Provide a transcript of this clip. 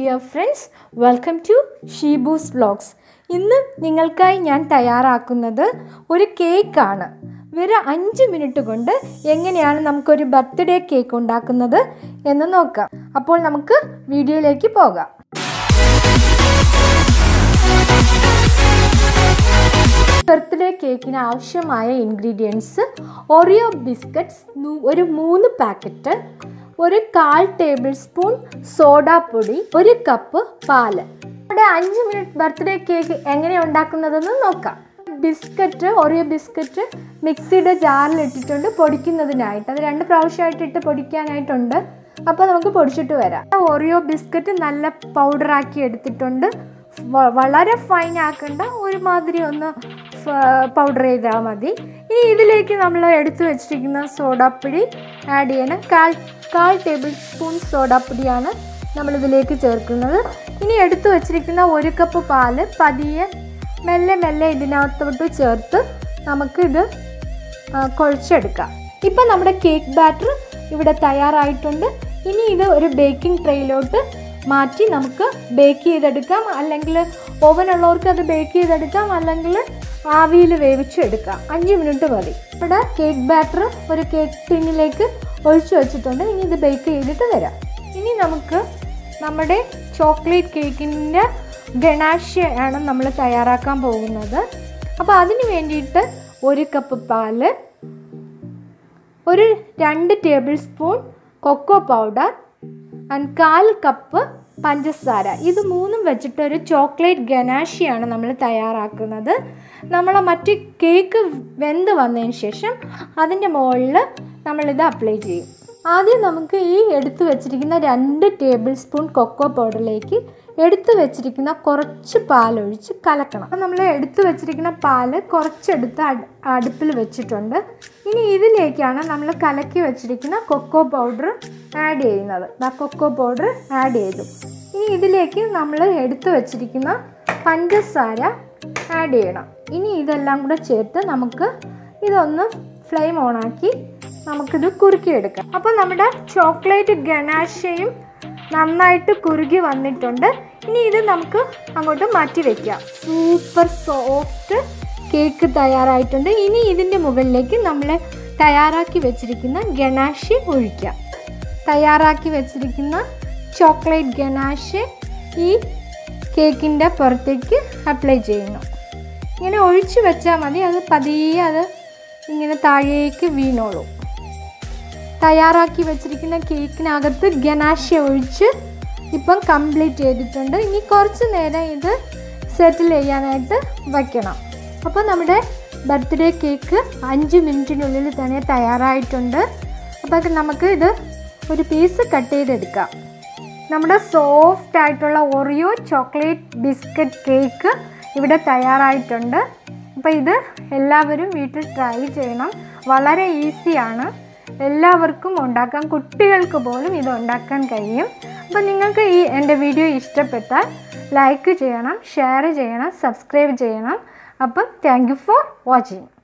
dear friends welcome to Sheebu's vlogs ഇന്ന് നിങ്ങൾക്കായി ഞാൻ തയ്യാറാക്കുന്നത് ഒരു കേക്കാണ് വെറും അഞ്ച് മിനിറ്റ് കൊണ്ട് എങ്ങനെയാണ് നമുക്കൊരു ബർത്ത്ഡേ കേക്ക് ഉണ്ടാക്കുന്നത് എന്ന് നോക്കാം അപ്പോൾ നമുക്ക് വീഡിയോയിലേക്ക് പോകാം ബർത്ത്ഡേ കേക്കിന് ആവശ്യമായ ഇൻഗ്രീഡിയൻസ് ഒറിയോ ബിസ്ക്കറ്റ്സ് ഒരു മൂന്ന് പാക്കറ്റ് ഒരു കാൽ ടേബിൾ സ്പൂൺ സോഡാപ്പൊടി ഒരു കപ്പ് പാല് ഇവിടെ അഞ്ച് മിനിറ്റ് ബർത്ത്ഡേ കേക്ക് എങ്ങനെ ഉണ്ടാക്കുന്നതെന്ന് നോക്കാം ബിസ്ക്കറ്റ് ഒറിയോ ബിസ്ക്കറ്റ് മിക്സിയുടെ ജാറിൽ ഇട്ടിട്ടുണ്ട് പൊടിക്കുന്നതിനായിട്ട് അത് രണ്ട് പ്രാവശ്യമായിട്ട് ഇട്ട് പൊടിക്കാനായിട്ടുണ്ട് അപ്പോൾ നമുക്ക് പൊടിച്ചിട്ട് വരാം ഒറിയോ ബിസ്ക്കറ്റ് നല്ല പൗഡറാക്കി എടുത്തിട്ടുണ്ട് വ- വളരെ ഫൈൻ ആക്കണ്ട ഒരുമാതിരി ഒന്ന് പൗഡർ ചെയ്താൽ മതി ഇനി ഇതിലേക്ക് നമ്മൾ എടുത്തു വെച്ചിരിക്കുന്ന സോഡാപ്പൊടി ആഡ് ചെയ്യണം കാൽ കാൽ ടേബിൾ സ്പൂൺ സോഡാപ്പൊടിയാണ് നമ്മളിതിലേക്ക് ചേർക്കുന്നത് ഇനി എടുത്തു വെച്ചിരിക്കുന്ന ഒരു കപ്പ് പാല് പതിയെ മെല്ലെ മെല്ലെ ഇതിനകത്തോട്ട് ചേർത്ത് നമുക്കിത് ആ, കുഴച്ചെടുക്കാം ഇപ്പം നമ്മുടെ കേക്ക് ബാറ്റർ ഇവിടെ തയ്യാറായിട്ടുണ്ട് ഇനി ഇത് ഒരു ബേക്കിംഗ് ട്രേയിലോട്ട് മാറ്റി നമുക്ക് ബേക്ക് ചെയ്തെടുക്കാം അല്ലെങ്കിൽ ഓവൻ ഉള്ളവർക്ക് അത് ബേക്ക് ചെയ്തെടുക്കാം അല്ലെങ്കിൽ ആവിയിൽ വേവിച്ചെടുക്കാം അഞ്ച് മിനിറ്റ് മതി ഇവിടെ കേക്ക് ബാറ്റർ ഒരു കേക്ക് ടിന്നിലേക്ക് ഒഴിച്ചു വെച്ചിട്ടുണ്ട് ഇനി ഇത് ബേക്ക് ചെയ്തിട്ട് വരാം ഇനി നമുക്ക് നമ്മുടെ ചോക്ലേറ്റ് കേക്കിൻ്റെ ഗണാഷ്യാണ് നമ്മൾ തയ്യാറാക്കാൻ പോകുന്നത് അപ്പോൾ അതിന് വേണ്ടിയിട്ട് ഒരു കപ്പ് പാല് ഒരു രണ്ട് tablespoon cocoa powder and കാൽ കപ്പ് പഞ്ചസാര ഇത് മൂന്നും വെച്ചിട്ട് ഒരു ചോക്ലേറ്റ് ഗനാഷിയാണ് നമ്മൾ തയ്യാറാക്കുന്നത് നമ്മൾ മറ്റ് കേക്ക് വെന്ത് വന്നതിന് ശേഷം അതിൻ്റെ മുകളിൽ നമ്മളിത് അപ്ലൈ ചെയ്യും ആദ്യം നമുക്ക് ഈ എടുത്തു വെച്ചിരിക്കുന്ന രണ്ട് ടേബിൾ സ്പൂൺ കൊക്കോ പൗഡറിലേക്ക് എടുത്തു വെച്ചിരിക്കുന്ന കുറച്ച് പാലൊഴിച്ച് കലക്കണം അപ്പം നമ്മൾ എടുത്തു വെച്ചിരിക്കുന്ന പാല് കുറച്ചെടുത്ത് അട്- അടുപ്പിൽ വെച്ചിട്ടുണ്ട് ഇനി ഇതിലേക്കാണ് നമ്മൾ കലക്കി വെച്ചിരിക്കുന്ന കൊക്കോ പൗഡർ ആഡ് ചെയ്യുന്നത് ആ കൊക്കോ പൗഡർ ആഡ് ചെയ്തു ഇനി ഇതിലേക്ക് നമ്മൾ എടുത്തു വെച്ചിരിക്കുന്ന പഞ്ചസാര ആഡ് ചെയ്യണം ഇനി ഇതെല്ലാം കൂടെ ചേർത്ത് നമുക്ക് ഇതൊന്ന് ഫ്ലെയിം ഓണാക്കി നമുക്കിത് കുറുക്കിയെടുക്കാം അപ്പോൾ നമ്മുടെ ചോക്ലേറ്റ് ഗനാഷയും നന്നായിട്ട് കുറുകി വന്നിട്ടുണ്ട് ഇനി ഇത് നമുക്ക് അങ്ങോട്ട് മാറ്റി വയ്ക്കാം സൂപ്പർ സോഫ്റ്റ് കേക്ക് തയ്യാറായിട്ടുണ്ട് ഇനി ഇതിൻ്റെ മുകളിലേക്ക് നമ്മൾ തയ്യാറാക്കി വെച്ചിരിക്കുന്ന ഗനാഷ് ഒഴിക്കാം തയ്യാറാക്കി വെച്ചിരിക്കുന്ന ചോക്ലേറ്റ് ഗനാഷ് ഈ കേക്കിൻ്റെ പുറത്തേക്ക് അപ്ലൈ ചെയ്യുന്നു ഇങ്ങനെ ഒഴിച്ച് വെച്ചാൽ മതി അത് പതിയെ അത് ഇങ്ങനെ താഴേക്ക് വീണോളും തയ്യാറാക്കി വെച്ചിരിക്കുന്ന കേക്കിനകത്ത് ഗനാഷ ഒഴിച്ച് ഇപ്പം കംപ്ലീറ്റ് ചെയ്തിട്ടുണ്ട് ഇനി കുറച്ച് നേരം ഇത് സെറ്റിൽ ചെയ്യാനായിട്ട് വയ്ക്കണം അപ്പോൾ നമ്മുടെ ബർത്ത്ഡേ കേക്ക് അഞ്ച് മിനിറ്റിനുള്ളിൽ തന്നെ തയ്യാറായിട്ടുണ്ട് അപ്പോൾ നമുക്ക് ഇത് ഒരു പീസ് കട്ട് ചെയ്തെടുക്കാം നമ്മുടെ സോഫ്റ്റ് ആയിട്ടുള്ള ഒറിയോ ചോക്ലേറ്റ് ബിസ്ക്കറ്റ് കേക്ക് ഇവിടെ തയ്യാറായിട്ടുണ്ട് അപ്പോൾ ഇത് എല്ലാവരും വീട്ടിൽ ട്രൈ ചെയ്യണം വളരെ ഈസിയാണ് എല്ലാവർക്കും ഉണ്ടാക്കാൻ കുട്ടികൾക്ക് പോലും ഇത് ഉണ്ടാക്കാൻ കഴിയും അപ്പോൾ നിങ്ങൾക്ക് ഈ എൻ്റെ വീഡിയോ ഇഷ്ടപ്പെട്ടാൽ ലൈക്ക് ചെയ്യണം ഷെയർ ചെയ്യണം സബ്സ്ക്രൈബ് ചെയ്യണം അപ്പം താങ്ക് യു ഫോർ വാച്ചിങ്